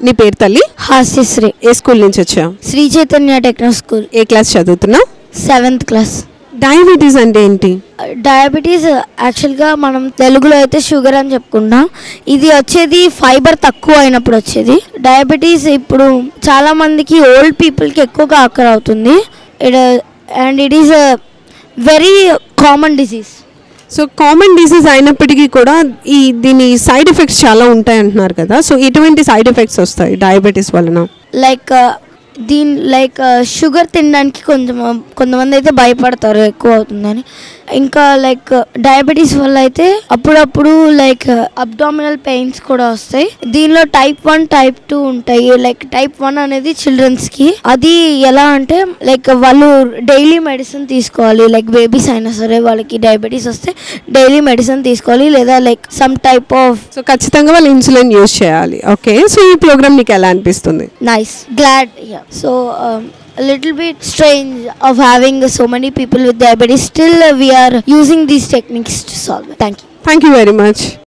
నీ పేరు తల్లి హాస్యశ్రీ ఏ స్కూల్ నుంచి వచ్చావు శ్రీ చైతన్య టెక్నో స్కూల్ ఏ క్లాస్ చదువుతున్నావు సెవెంత్ క్లాస్ డయాబెటీస్ అంటే ఏంటి డయాబెటీస్ యాక్చువల్గా మనం తెలుగులో అయితే షుగర్ అని చెప్పుకుంటాం ఇది వచ్చేది ఫైబర్ తక్కువ అయినప్పుడు వచ్చేది డయాబెటీస్ ఇప్పుడు చాలా మందికి ఓల్డ్ పీపుల్కి ఎక్కువగా ఆకర్ అవుతుంది it and it is very common disease so common disease అయినప్పటికీ కూడా ఈ దీని సైడ్ ఎఫెక్ట్స్ చాలా ఉంటాయి అంటున్నారు కదా సో ఎటువంటి సైడ్ ఎఫెక్ట్స్ వస్తాయి డయాబెటీస్ వలన లైక్ దీని లైక్ షుగర్ తినడానికి కొంచెం కొంతమంది అయితే భయపడతారు ఎక్కువ అవుతుందని ఇంకా లైక్ డయాబెటీస్ వల్ల అయితే అప్పుడప్పుడు లైక్ అబ్డామినల్ పెయిన్స్ కూడా వస్తాయి దీనిలో టైప్ వన్ టైప్ టూ ఉంటాయి లైక్ టైప్ వన్ అనేది చిల్డ్రన్స్కి అది ఎలా అంటే లైక్ వాళ్ళు డైలీ మెడిసిన్ తీసుకోవాలి లైక్ బేబీస్ అయినా సరే వాళ్ళకి డయాబెటీస్ వస్తే డైలీ మెడిసిన్ తీసుకోవాలి లేదా like some type of so ఖచ్చితంగా వాళ్ళు ఇన్సులిన్ యూజ్ చేయాలి ఓకే సో ఈ ప్రోగ్రామ్ నీకు ఎలా అనిపిస్తుంది nice glad yeah so um, a little bit strange of having so many people with diabetes still uh, we are using these techniques to solve it thank you thank you very much